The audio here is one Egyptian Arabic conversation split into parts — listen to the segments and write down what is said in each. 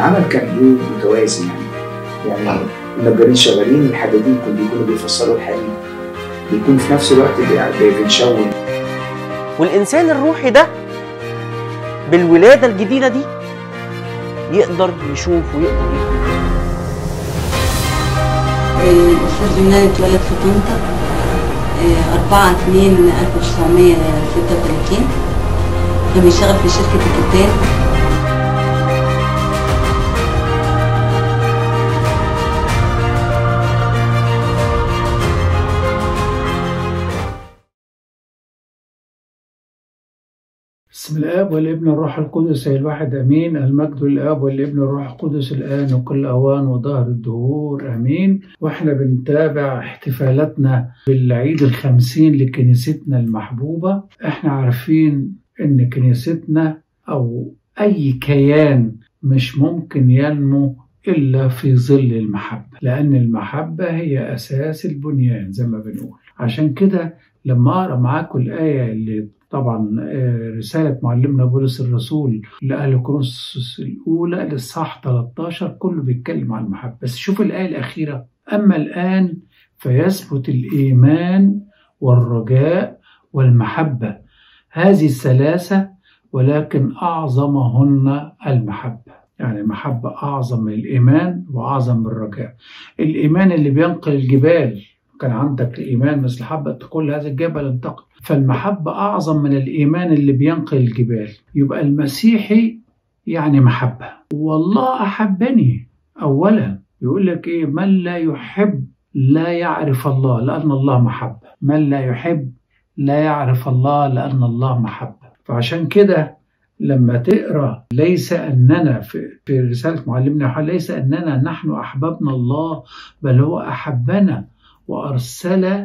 العمل كان ايه متوازي يعني يعني النجارين شغالين الحدادين كانوا بيكونوا بيفصلوا الحديد بيكون في نفس الوقت بي- بنشون والإنسان الروحي ده بالولادة الجديدة دي يقدر يشوف ويقدر يفهم الأستاذ يونان اتولد في طنطا آه، 4 2 1936 كان بيشتغل في شركة الكتان بسم الآب والابن والروح القدس أي الواحد أمين المجد للآب والابن والروح القدس الآن وكل أوان وظهر الدهور أمين وإحنا بنتابع احتفالاتنا بالعيد الخمسين لكنيستنا المحبوبة إحنا عارفين إن كنيستنا أو أي كيان مش ممكن ينمو إلا في ظل المحبة لأن المحبة هي أساس البنيان زي ما بنقول عشان كده لما أقرأ معاكم الآية اللي طبعا آه، رسالة معلمنا بولس الرسول لأهل كورنثوس الأولى للصح 13 كله بيتكلم عن المحبة بس شوف الآية الأخيرة أما الآن فيثبت الإيمان والرجاء والمحبة هذه الثلاثة ولكن أعظمهن المحبة يعني المحبة أعظم من الإيمان وأعظم من الرجاء الإيمان اللي بينقل الجبال كان عندك إيمان مثل حبة تقول هذا الجبل انتقل فالمحبة أعظم من الإيمان اللي بينقل الجبال يبقى المسيحي يعني محبة والله أحبني أولا يقول لك إيه من لا يحب لا يعرف الله لأن الله محبة من لا يحب لا يعرف الله لأن الله محبة فعشان كده لما تقرا ليس اننا في, في رساله معلمنا يوحنا ليس اننا نحن احببنا الله بل هو احبنا وارسل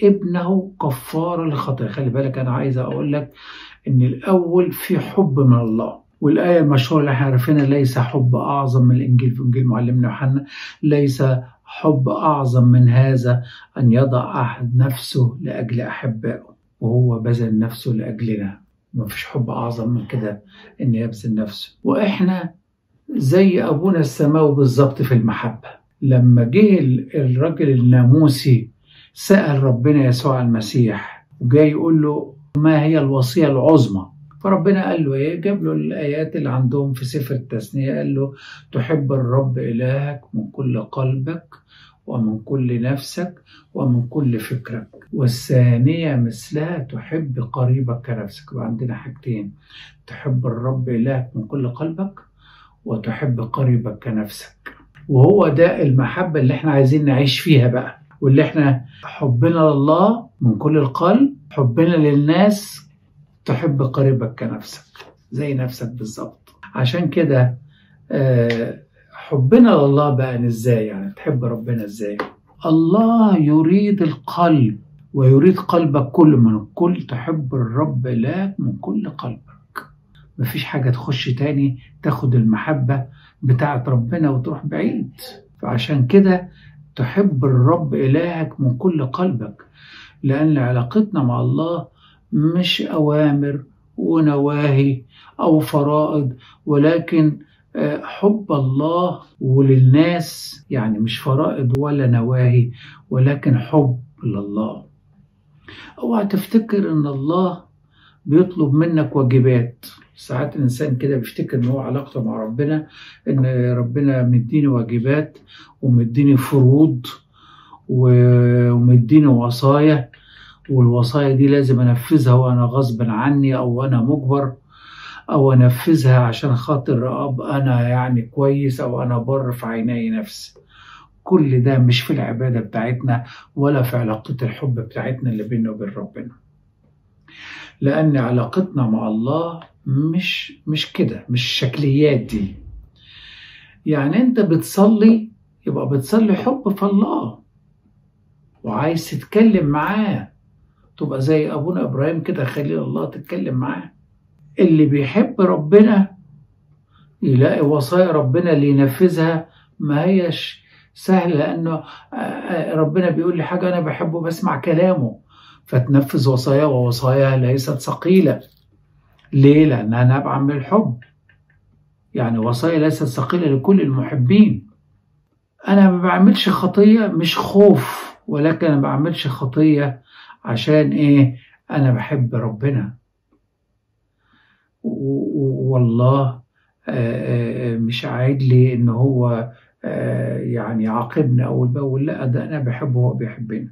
ابنه كفاره للخطايا خلي بالك انا عايز اقول لك ان الاول في حب من الله والايه المشهوره اللي احنا عارفينها ليس حب اعظم من الانجيل في انجيل معلمنا يوحنا ليس حب اعظم من هذا ان يضع احد نفسه لاجل احبائه وهو بذل نفسه لاجلنا ما فيش حب اعظم من كده ان يبذل نفسه واحنا زي ابونا السماوي بالظبط في المحبه لما جه الراجل الناموسي سأل ربنا يسوع المسيح وجاي يقول له ما هي الوصية العظمى فربنا قال له ايه جاب له الايات اللي عندهم في سفر التثنية قال له تحب الرب الهك من كل قلبك ومن كل نفسك ومن كل فكرك والثانية مثلها تحب قريبك كنفسك يبقى عندنا حاجتين تحب الرب إلهك من كل قلبك وتحب قريبك كنفسك وهو ده المحبة اللي احنا عايزين نعيش فيها بقى واللي احنا حبنا لله من كل القلب حبنا للناس تحب قريبك كنفسك زي نفسك بالظبط عشان كده آه، حبنا لله بقى ازاي يعني تحب ربنا ازاي الله يريد القلب ويريد قلبك كل من الكل تحب الرب لك من كل قلبك مفيش حاجة تخش تاني تاخد المحبة بتاعت ربنا وتروح بعيد فعشان كده تحب الرب إلهك من كل قلبك لأن علاقتنا مع الله مش أوامر ونواهي أو فرائض ولكن آه، حب الله وللناس يعني مش فرائض ولا نواهي ولكن حب لله اوعى تفتكر ان الله بيطلب منك واجبات ساعات الانسان كده بيفتكر ان هو علاقته مع ربنا ان ربنا مديني واجبات ومديني فروض و- ومديني وصايا والوصايا دي لازم انفذها وانا غصب عني او انا مجبر او انفذها عشان خاطر ابقى انا يعني كويس او انا بر في عيني نفسي كل ده مش في العبادة بتاعتنا ولا في علاقة الحب بتاعتنا اللي بيننا وبين ربنا لأن علاقتنا مع الله مش مش كده مش الشكليات دي يعني أنت بتصلي يبقى بتصلي حب في الله وعايز تتكلم معاه تبقى زي أبونا إبراهيم كده خليل الله تتكلم معاه اللي بيحب ربنا يلاقي وصايا ربنا اللي ينفذها ما هيش سهل لانه آه، آه، ربنا بيقول لي حاجه انا بحبه بسمع كلامه فتنفذ وصاياه ووصاياه ليست ثقيله ليه؟ لانها نابعه من الحب يعني وصايا ليست ثقيلة لكل المحبين أنا ما بعملش خطية مش خوف ولكن أنا ما بعملش خطية عشان إيه أنا بحب ربنا و- و- والله آه، آه، مش عايد لي إن هو آه، يعني عاقبني أول بأول لا ده أنا بحبه وهو بيحبني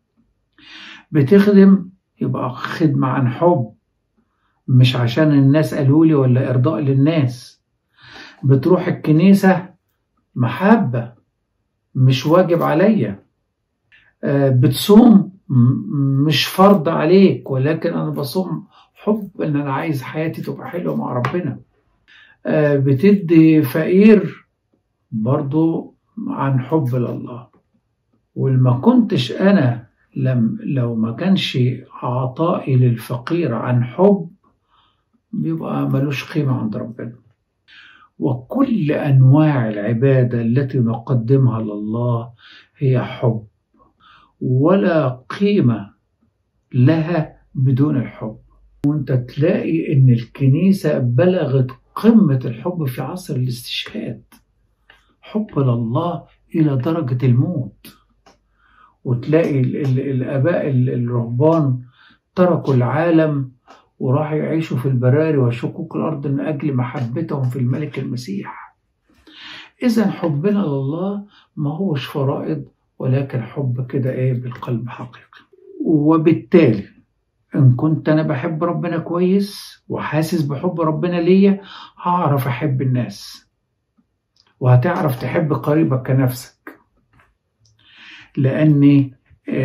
بتخدم يبقى خدمة عن حب مش عشان الناس قالوا لي ولا إرضاء للناس بتروح الكنيسة محبة مش واجب عليا آه، بتصوم م- مش فرض عليك ولكن أنا بصوم حب إن أنا عايز حياتي تبقى حلوة مع ربنا آه، بتدي فقير برضو عن حب لله والما كنتش أنا لم لو ما كانش عطائي للفقير عن حب بيبقى ملوش قيمة عند ربنا وكل أنواع العبادة التي نقدمها لله هي حب ولا قيمة لها بدون الحب وانت تلاقي ان الكنيسة بلغت قمة الحب في عصر الاستشهاد حب لله إلى درجة الموت وتلاقي ال- ال- الآباء ال- الرهبان تركوا العالم وراحوا يعيشوا في البراري وشقوق الأرض من أجل محبتهم في الملك المسيح إذا حبنا لله ما هوش فرائض ولكن حب كده إيه بالقلب حقيقي وبالتالي إن كنت أنا بحب ربنا كويس وحاسس بحب ربنا ليا هعرف أحب الناس وهتعرف تحب قريبك كنفسك لأني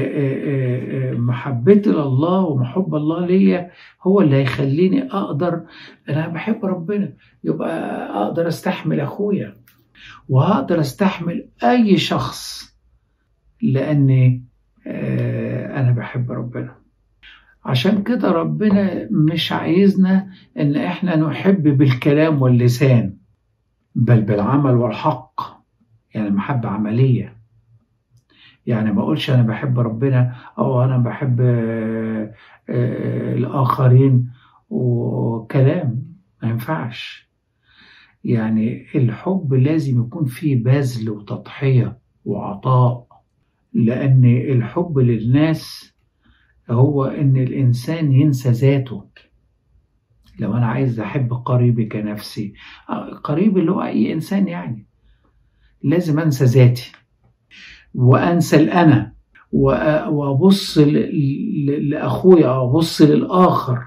محبتي لله ومحب الله ليا هو اللي هيخليني أقدر أنا بحب ربنا يبقى أقدر أستحمل أخويا وهقدر أستحمل أي شخص لأني أنا بحب ربنا عشان كده ربنا مش عايزنا ان احنا نحب بالكلام واللسان بل بالعمل والحق يعني محبة عملية يعني ما اقولش انا بحب ربنا او انا بحب الاخرين وكلام ما ينفعش يعني الحب لازم يكون فيه بذل وتضحية وعطاء لان الحب للناس هو ان الانسان ينسى ذاته لو انا عايز احب قريبي كنفسي قريبي اللي هو اي انسان يعني لازم انسى ذاتي وانسى الانا وابص لاخويا او ابص للاخر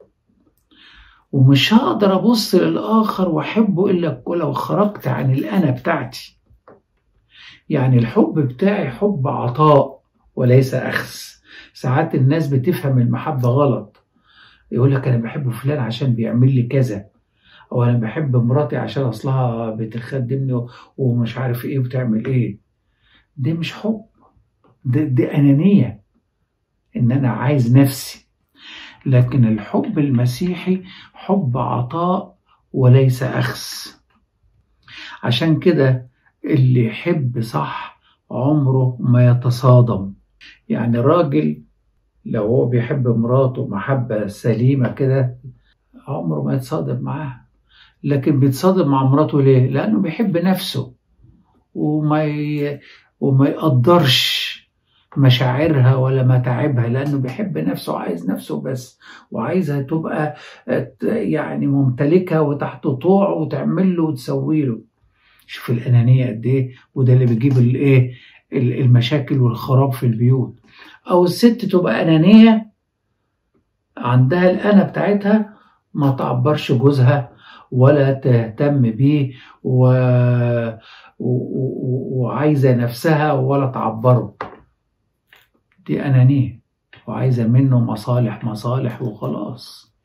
ومش هقدر ابص للاخر واحبه الا لو خرجت عن الانا بتاعتي يعني الحب بتاعي حب عطاء وليس اخذ ساعات الناس بتفهم المحبة غلط يقول لك أنا بحب فلان عشان بيعمل لي كذا أو أنا بحب مراتي عشان أصلها بتخدمني ومش عارف إيه وبتعمل إيه ده مش حب ده, ده أنانية إن أنا عايز نفسي لكن الحب المسيحي حب عطاء وليس أخذ عشان كده اللي يحب صح عمره ما يتصادم يعني الراجل لو هو بيحب مراته محبة سليمة كده عمره ما يتصادم معاها لكن بيتصادم مع مراته ليه؟ لأنه بيحب نفسه وما ي... وما يقدرش مشاعرها ولا متاعبها لأنه بيحب نفسه وعايز نفسه بس وعايزها تبقى يعني ممتلكة وتحت طوعه وتعمل له وتسوي له شوف الأنانية قد إيه وده اللي بيجيب الإيه المشاكل والخراب في البيوت او الست تبقى انانيه عندها الانا بتاعتها ما تعبرش جوزها ولا تهتم بيه و... و... و... وعايزه نفسها ولا تعبره دي انانيه وعايزه منه مصالح مصالح وخلاص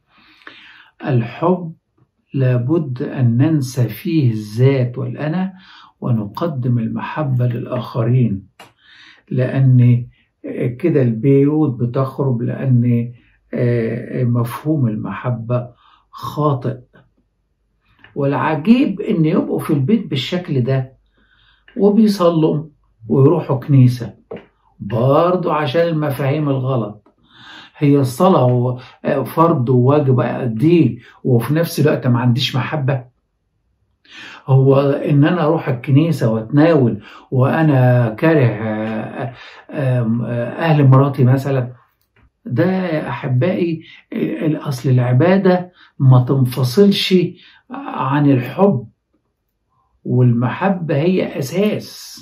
الحب لابد ان ننسى فيه الذات والانا ونقدم المحبة للآخرين لأن كده البيوت بتخرب لأن مفهوم المحبة خاطئ والعجيب إن يبقوا في البيت بالشكل ده وبيصلوا ويروحوا كنيسة برضو عشان المفاهيم الغلط هي الصلاة فرض وواجب قد إيه وفي نفس الوقت ما عنديش محبة هو ان انا اروح الكنيسه واتناول وانا كاره آه، آه، اهل مراتي مثلا ده يا احبائي الاصل العباده ما تنفصلش عن الحب والمحبه هي اساس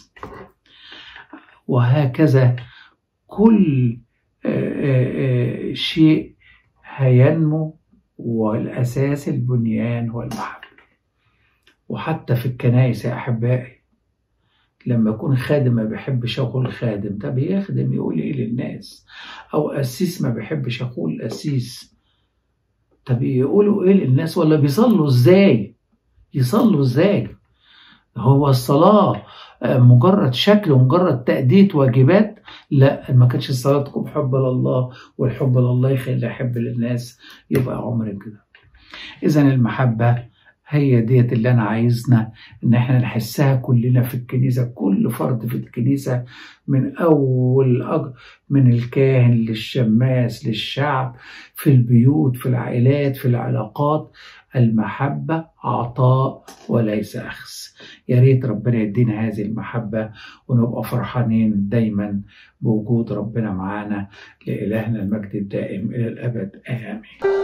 وهكذا كل آه، آه، آه، شيء هينمو والاساس البنيان هو المحبه وحتى في الكنائس يا احبائي لما يكون خادم ما بيحبش اقول خادم ده بيخدم يقول ايه للناس او قسيس ما بيحبش اقول قسيس طب يقولوا ايه للناس ولا بيصلوا ازاي يصلوا ازاي هو الصلاة آه، مجرد شكل ومجرد تأدية واجبات لا ما كانتش الصلاة تكون حب لله والحب لله يخلي أحب للناس يبقى عمر كده إذا المحبة هي ديت اللي أنا عايزنا إن إحنا نحسها كلنا في الكنيسة كل فرد في الكنيسة من أول أج... من الكاهن للشماس للشعب في البيوت في العائلات في العلاقات المحبة عطاء وليس أخذ يا ريت ربنا يدينا هذه المحبة ونبقى فرحانين دايما بوجود ربنا معانا لإلهنا المجد الدائم إلى الأبد آمين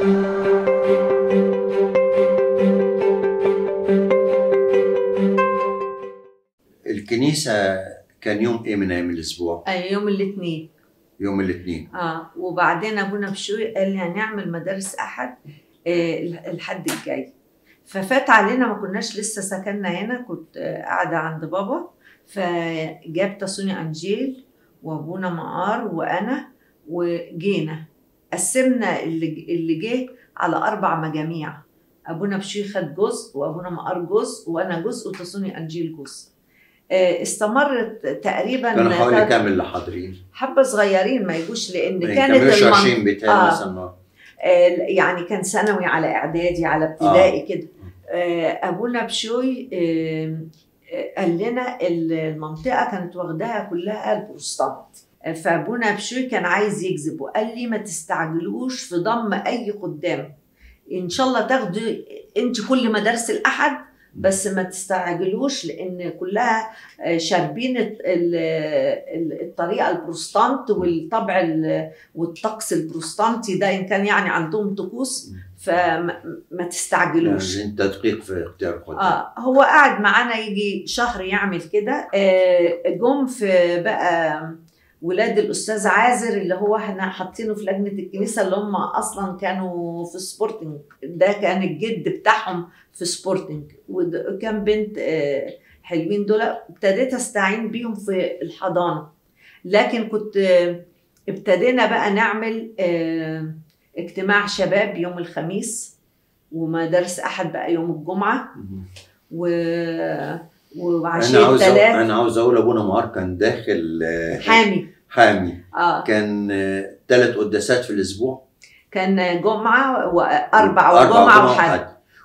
الكنيسة كان يوم ايه من ايام الاسبوع؟ آه، يوم الاثنين يوم الاثنين اه وبعدين ابونا بشوي قال لي هنعمل مدارس احد آه، الحد الجاي ففات علينا ما كناش لسه سكننا هنا كنت آه، قاعده عند بابا فجاب تاسوني انجيل وابونا مقار وانا وجينا قسمنا اللي اللي جه على اربع مجاميع ابونا بشوي خد جزء وابونا مقار جزء وانا جزء وتاسوني انجيل جزء آه، استمرت تقريبا كانوا حوالي تلات- كام اللي حاضرين؟ حبه صغيرين ما يجوش لان ما كانت يكملوش المن- 20 بيتهيألي آه. مثلا آه، يعني كان ثانوي على اعدادي على ابتدائي كده آه، ابونا بشوي آه، آه، قال لنا المنطقه كانت واخداها كلها البروتستانت آه، فابونا بشوي كان عايز يجذب وقال لي ما تستعجلوش في ضم اي خدام ان شاء الله تاخدوا انت كل مدارس الاحد بس ما تستعجلوش لان كلها آه، شاربين الت- ال- ال- الطريقه البروتستانت والطبع ال- والطقس البروتستانتي ده ان كان يعني عندهم طقوس فما ما تستعجلوش يعني تدقيق في اختيار الخدام اه هو قعد معانا يجي شهر يعمل كده آه، جم في بقى ولاد الاستاذ عازر اللي هو احنا حاطينه في لجنه الكنيسه اللي هم اصلا كانوا في سبورتنج ده كان الجد بتاعهم في سبورتنج وكان بنت آه، حلوين دول ابتديت استعين بيهم في الحضانه لكن كنت آه، ابتدينا بقى نعمل آه، اجتماع شباب يوم الخميس ومدارس احد بقى يوم الجمعه مهم. و انا وعشيه عاوز أقول- الثلاث انا عاوز اقول ابونا مار كان داخل آه، حامي حامي اه كان ثلاث قداسات في الاسبوع كان جمعه واربع أربع وجمعه وحد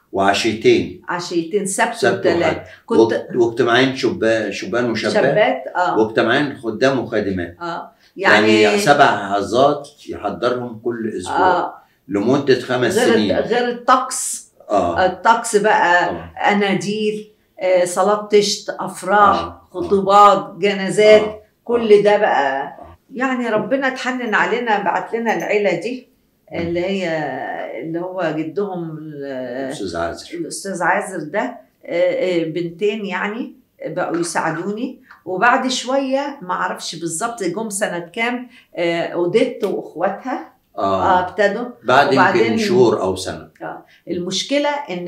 وعشيتين عشيتين سبت سبت وثلاث وحد كنت وك- واجتماعين شبان شبان وشابات شابات اه واجتماعين خدام وخادمات اه يعني, يعني سبع عظات يحضرهم كل اسبوع اه لمده خمس غير سنين غير الطقس اه الطقس بقى طبعا اناديل آه، صلاه تشت افراح آه. خطوبات جنازات آه. كل ده بقى يعني ربنا اتحنن علينا بعت لنا العيله دي اللي هي اللي هو جدهم ال- استاذ عازر الاستاذ عازر ده آه، آه، بنتين يعني بقوا يساعدوني وبعد شويه ما اعرفش بالظبط جم سنه كام آه، اوديت واخواتها اه اه ابتدوا بعد يمكن وبعدين- شهور او سنه المشكله ان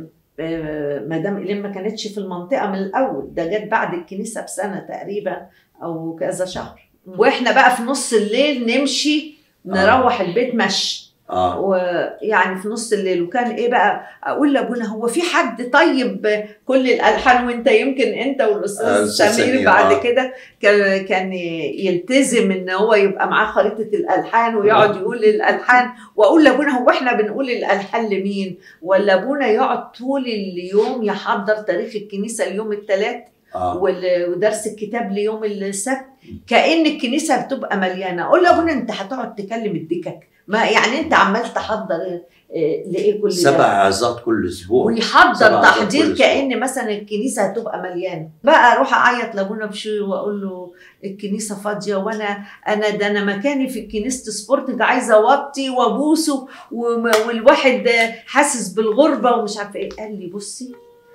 آه، مدام إيلين ما كانتش في المنطقه من الاول ده جت بعد الكنيسه بسنه تقريبا او كذا شهر واحنا بقى في نص الليل نمشي نروح البيت مشي اه ويعني في نص الليل وكان ايه بقى اقول لابونا هو في حد طيب كل الالحان وانت يمكن انت آه، والاستاذ الأستاذ سمير سمير، بعد آه. كده كان كان يلتزم ان هو يبقى معاه خريطه الالحان ويقعد يقول الالحان واقول لابونا هو احنا بنقول الالحان لمين ولا ابونا يقعد طول اليوم يحضر تاريخ الكنيسه اليوم الثلاث اه وال- ودرس الكتاب ليوم السبت كأن الكنيسة بتبقى مليانة أقول له أبونا أنت هتقعد تكلم الدكك ما يعني انت عمال تحضر آه، لايه كل ده؟ سبع عظات كل اسبوع ويحضر سبع عظات كل تحضير أسبوع. كان مثلا الكنيسه هتبقى مليانه بقى اروح اعيط لابونا بشوي واقول له الكنيسه فاضيه وانا انا ده انا مكاني في كنيسه سبورتنج عايزه اوطي وابوسه وم- والواحد حاسس بالغربه ومش عارفه ايه قال لي بصي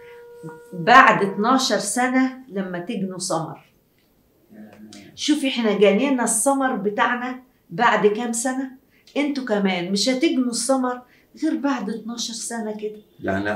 بعد 12 سنه لما تجنوا سمر شوفي احنا جانينا السمر بتاعنا بعد كام سنه انتوا كمان مش هتجنوا السمر غير بعد 12 سنه كده يعني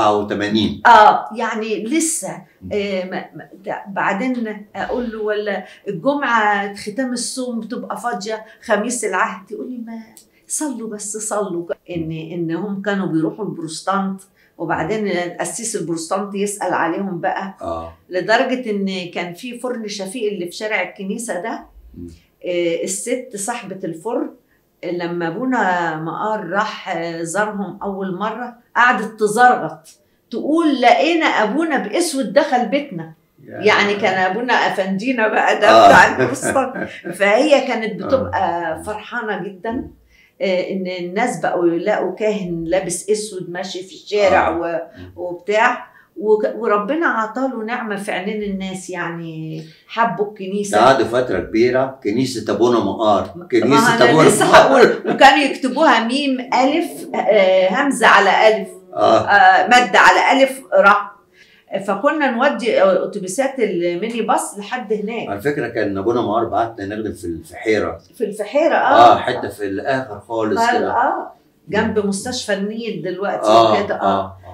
84 اه يعني لسه آه ما ما ده- بعدين اقول له ولا الجمعه ختام الصوم بتبقى فاضيه خميس العهد يقول لي ما صلوا بس صلوا ان انهم كانوا بيروحوا البروستانت وبعدين القسيس البروستانت يسال عليهم بقى اه لدرجه ان كان في فرن شفيق اللي في شارع الكنيسه ده مم. آه، الست صاحبه الفرن لما ابونا مقار راح آه، زارهم اول مره قعدت تزرغط تقول لقينا ابونا باسود دخل بيتنا يعني كان ابونا افندينا بقى ده آه. بتاع البوسطة فهي كانت بتبقى فرحانه جدا آه، ان الناس بقوا يلاقوا كاهن لابس اسود ماشي في الشارع آه. و- وبتاع وك- وربنا عطاله نعمه في عينين الناس يعني حبوا الكنيسه قعدوا فترة كبيرة كنيسة أبونا مقار ما كنيسة انا أبونا لسه مقار هقول وكانوا يكتبوها ميم الف آه، همزه على الف آه آه، مد على الف راء فكنا نودي اتوبيسات الميني باص لحد هناك على فكرة كان أبونا مقار بعتنا نخدم في الفحيرة في الفحيره اه آه حتة في الآخر خالص قال كده اه جنب مستشفى النيل دلوقتي آه كده اه آه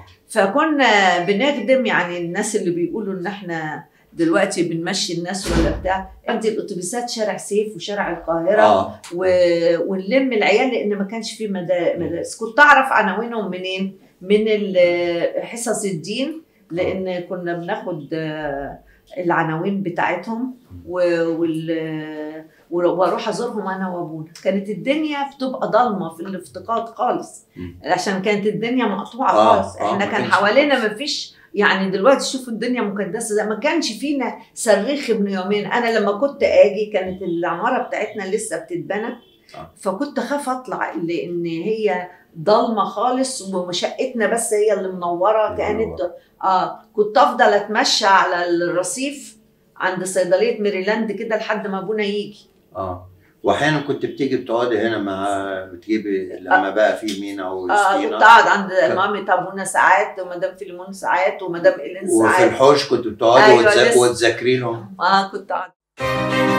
فكنا بنخدم يعني الناس اللي بيقولوا ان احنا دلوقتي بنمشي الناس ولا بتاع ادي الاتوبيسات شارع سيف وشارع القاهره آه و... ونلم العيال لان ما كانش في مدا- مدارس كنت اعرف عناوينهم منين من ال- حصص الدين لان كنا بناخد آه، العناوين بتاعتهم و- وال ور- واروح ازورهم انا وابونا كانت الدنيا بتبقى ضلمه في الافتقاد خالص مم. عشان كانت الدنيا مقطوعه آه، خالص آه، احنا ما كان كانش- حوالينا ما فيش يعني دلوقتي شوفوا الدنيا مقدسه ده ما كانش فينا صريخ ابن يومين انا لما كنت اجي كانت العماره بتاعتنا لسه بتتبنى آه. فكنت اخاف اطلع لان هي ضلمه خالص وشقتنا بس هي اللي منوره كانت اه كنت افضل اتمشى على الرصيف عند صيدليه ميريلاند كده لحد ما ابونا يجي آه وأحيانا كنت بتيجي بتقعدي هنا مع بتجيبي لما بقى في مينا اه ويوستينا كنت اقعد عند كان- مامة ابونا ساعات ومدام فيليمون ساعات ومدام ايلين وفي ساعات الحوش كنت بتقعدي أيوة، وتذا- لسه. وتذاكري لهم اه كنت اقعد